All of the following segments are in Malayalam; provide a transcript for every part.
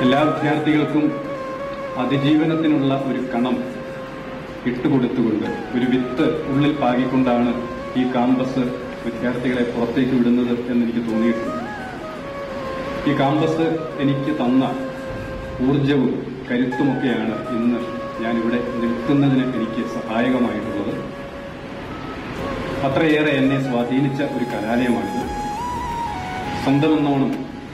എല്ലാ വിദ്യാർത്ഥികൾക്കും അതിജീവനത്തിനുള്ള ഒരു കണം ഇട്ടുകൊടുത്തുകൊണ്ട് ഒരു വിത്ത് ഉള്ളിൽ പാകിക്കൊണ്ടാണ് ഈ കാമ്പസ് വിദ്യാർത്ഥികളെ പുറത്തേക്ക് വിടുന്നത് എന്നെനിക്ക് തോന്നിയിട്ടുണ്ട് ഈ കാമ്പസ് എനിക്ക് തന്ന ഊർജവും കരുത്തുമൊക്കെയാണ് ഇന്ന് ഞാനിവിടെ നിൽക്കുന്നതിന് എനിക്ക് സഹായകമായിട്ടുള്ളത് അത്രയേറെ എന്നെ സ്വാധീനിച്ച ഒരു കലാലയമാണിത് സ്വന്തമെന്നോണം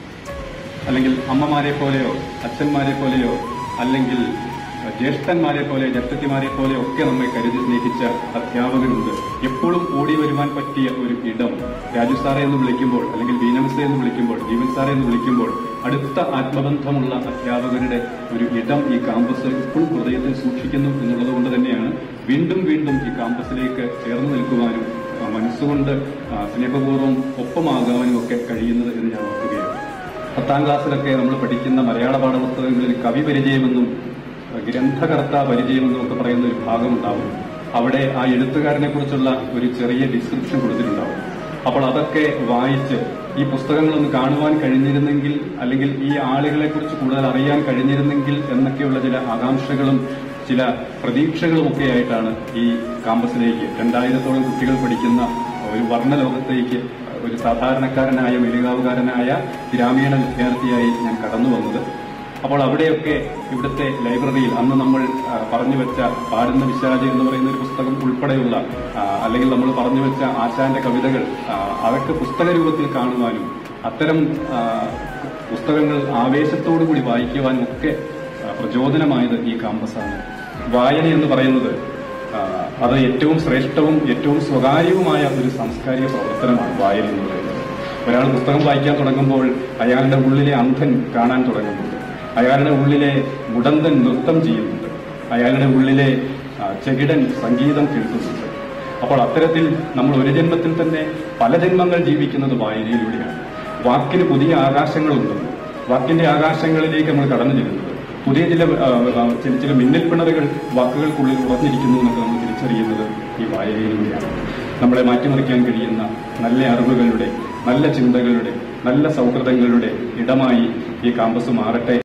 അല്ലെങ്കിൽ അമ്മമാരെ പോലെയോ അച്ഛന്മാരെ പോലെയോ അല്ലെങ്കിൽ ജ്യേഷ്ഠന്മാരെ പോലെ ജപ്തത്തിമാരെ പോലെ ഒക്കെ നമ്മെ കരുതി സ്നേഹിച്ച അധ്യാപകരുണ്ട് എപ്പോഴും ഓടി വരുവാൻ പറ്റിയ ഒരു ഇടം രാജു സാറെ എന്ന് വിളിക്കുമ്പോൾ അല്ലെങ്കിൽ ബീനമിസെ എന്ന് വിളിക്കുമ്പോൾ ജീവൻ സാറെ എന്ന് വിളിക്കുമ്പോൾ അടുത്ത ആത്മബന്ധമുള്ള അധ്യാപകരുടെ ഒരു ഇടം ഈ കാമ്പസ് ഇപ്പോഴും ഹൃദയത്തിൽ സൂക്ഷിക്കുന്നു എന്നുള്ളത് കൊണ്ട് തന്നെയാണ് വീണ്ടും വീണ്ടും ഈ കാമ്പസിലേക്ക് ചേർന്ന് നിൽക്കുവാനും ആ, മനസ്സുകൊണ്ട് ആ, സ്നേഹപൂർവ്വം ഒപ്പമാകാനും ഒക്കെ കഴിയുന്നത് എന്ന് ഞാൻ ഓർക്കുകയാണ് പത്താം ക്ലാസ്സിലൊക്കെ നമ്മൾ പഠിക്കുന്ന മലയാള പാഠപുസ്തകങ്ങളിൽ കവി പരിചയമെന്നും ഗ്രന്ഥകർത്ത പരിചയമെന്നും ഒക്കെ പറയുന്ന ഒരു ഭാഗമുണ്ടാവും അവിടെ ആ എഴുത്തുകാരനെ കുറിച്ചുള്ള ഒരു ചെറിയ ഡിസ്ക്രിപ്ഷൻ കൊടുത്തിട്ടുണ്ടാവും അപ്പോൾ അതൊക്കെ വായിച്ച് ഈ പുസ്തകങ്ങളൊന്ന് കാണുവാൻ കഴിഞ്ഞിരുന്നെങ്കിൽ അല്ലെങ്കിൽ ഈ ആളുകളെ കുറിച്ച് കൂടുതൽ അറിയാൻ കഴിഞ്ഞിരുന്നെങ്കിൽ എന്നൊക്കെയുള്ള ചില ആകാംക്ഷകളും ചില പ്രതീക്ഷകളുമൊക്കെ ആയിട്ടാണ് ഈ കാമ്പസിലേക്ക് രണ്ടായിരത്തോളം കുട്ടികൾ പഠിക്കുന്ന ഒരു വർണ്ണലോകത്തേക്ക് ഒരു സാധാരണക്കാരനായ മെലുകാവുകാരനായ ഗ്രാമീണ വിദ്യാർത്ഥിയായി ഞാൻ കടന്നു വന്നത് അപ്പോൾ അവിടെയൊക്കെ ഇവിടുത്തെ ലൈബ്രറിയിൽ അന്ന് നമ്മൾ ആ, പറഞ്ഞു വെച്ച പാടുന്ന വിശാജ് എന്ന് പറയുന്ന ഒരു പുസ്തകം ഉൾപ്പെടെയുള്ള ആ, അല്ലെങ്കിൽ നമ്മൾ പറഞ്ഞു വെച്ച ആശാന്റെ കവിതകൾ ആ, അതൊക്കെ പുസ്തക രൂപത്തിൽ കാണുവാനും അത്തരം ആ, പുസ്തകങ്ങൾ ആവേശത്തോടു കൂടി വായിക്കുവാനും ഒക്കെ ആ, പ്രചോദനമായത് ഈ കാമ്പസാണ് വായന എന്ന് പറയുന്നത് ആ, അത് ഏറ്റവും ശ്രേഷ്ഠവും ഏറ്റവും സ്വകാര്യവുമായ ഒരു സാംസ്കാരിക പ്രവർത്തനമാണ് വായന എന്ന് പറയുന്നത് ഒരാൾ പുസ്തകം വായിക്കാൻ തുടങ്ങുമ്പോൾ അയാളുടെ ഉള്ളിലെ അന്ധൻ കാണാൻ തുടങ്ങുന്നുണ്ട് അയാളുടെ ഉള്ളിലെ മുടന്തൻ നൃത്തം ചെയ്യുന്നുണ്ട് അയാളുടെ ഉള്ളിലെ ആ, ചെകിടൻ സംഗീതം കേൾക്കുന്നുണ്ട് അപ്പോൾ അത്തരത്തിൽ നമ്മൾ ഒരു ജന്മത്തിൽ തന്നെ പല ജന്മങ്ങൾ ജീവിക്കുന്നത് വായനയിലൂടെയാണ് വാക്കിന് പുതിയ ആകാശങ്ങളുണ്ട് വാക്കിന്റെ ആകാശങ്ങളിലേക്ക് നമ്മൾ കടന്നു ചെല്ലുന്നത് പുതിയ ചില ആ, ആ, ചില ചില മിന്നൽ പിണറുകൾ വാക്കുകൾക്കുള്ളിൽ ഉറഞ്ഞിരിക്കുന്നു എന്നൊക്കെ നമ്മൾ തിരിച്ചറിയുന്നത് ഈ വായനയിലൂടെയാണ് നമ്മളെ മാറ്റിമറിക്കാൻ കഴിയുന്ന നല്ല അറിവുകളുടെ നല്ല ചിന്തകളുടെ നല്ല സൗഹൃദങ്ങളുടെ ഇടമായി ഈ കാമ്പസ് മാറട്ടെ